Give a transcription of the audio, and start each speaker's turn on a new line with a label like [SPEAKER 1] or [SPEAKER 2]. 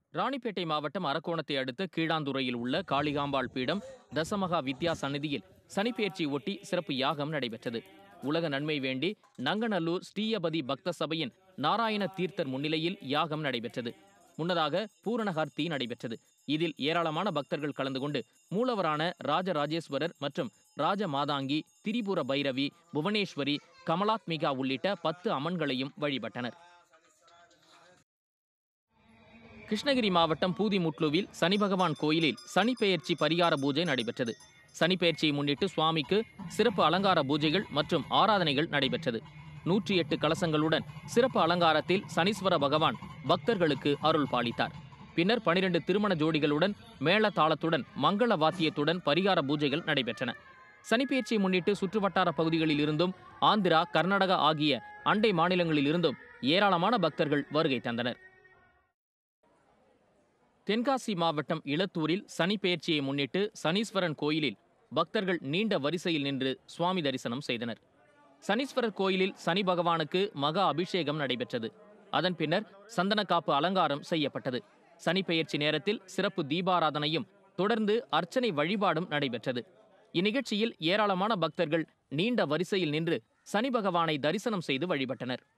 [SPEAKER 1] ராணிப்பேட்டை மாவட்டம் அரக்கோணத்தை அடுத்த கீழாந்துறையில் உள்ள காளிகாம்பாள் பீடம் தசமகா வித்யா சந்நிதியில் சனிப்பெயர்ச்சியை ஒட்டி சிறப்பு யாகம் நடைபெற்றது உலக நன்மை வேண்டி நங்கநல்லூர் ஸ்ரீயபதி பக்த சபையின் நாராயண தீர்த்தர் முன்னிலையில் யாகம் நடைபெற்றது முன்னதாக பூரணஹர்த்தி நடைபெற்றது இதில் ஏராளமான பக்தர்கள் கலந்து கொண்டு மூலவரான ராஜராஜேஸ்வரர் மற்றும் ராஜ மாதாங்கி திரிபுர பைரவி புவனேஸ்வரி கமலாத்மிகா உள்ளிட்ட பத்து அம்மன்களையும் வழிபட்டனர் கிருஷ்ணகிரி மாவட்டம் பூதிமுட்லுவில் சனி பகவான் கோயிலில் சனிப்பெயர்ச்சி பரிகார பூஜை நடைபெற்றது சனிப்பெயர்ச்சியை முன்னிட்டு சுவாமிக்கு சிறப்பு அலங்கார பூஜைகள் மற்றும் ஆராதனைகள் நடைபெற்றது நூற்றி எட்டு கலசங்களுடன் சிறப்பு அலங்காரத்தில் சனீஸ்வர பகவான் பக்தர்களுக்கு அருள் பாலித்தார் பின்னர் பனிரெண்டு திருமண ஜோடிகளுடன் மேள தாளத்துடன் மங்கள வாத்தியத்துடன் பரிகார பூஜைகள் நடைபெற்றன சனிப்பெயர்ச்சியை முன்னிட்டு சுற்றுவட்டார பகுதிகளில் இருந்தும் ஆந்திரா கர்நாடகா ஆகிய அண்டை மாநிலங்களில் இருந்தும் ஏராளமான பக்தர்கள் வருகை தந்தனர் தென்காசி மாவட்டம் இளத்தூரில் சனி பெயர்ச்சியை முன்னிட்டு சனீஸ்வரன் கோயிலில் பக்தர்கள் நீண்ட வரிசையில் நின்று சுவாமி தரிசனம் செய்தனர் சனீஸ்வரர் கோயிலில் சனி பகவானுக்கு மகா அபிஷேகம் நடைபெற்றது அதன் பின்னர் சந்தனக்காப்பு அலங்காரம் செய்யப்பட்டது சனி பெயர்ச்சி நேரத்தில் சிறப்பு தீபாராதனையும் தொடர்ந்து அர்ச்சனை வழிபாடும் நடைபெற்றது இந்நிகழ்ச்சியில் ஏராளமான பக்தர்கள் நீண்ட வரிசையில் நின்று சனி பகவானை தரிசனம் செய்து வழிபட்டனர்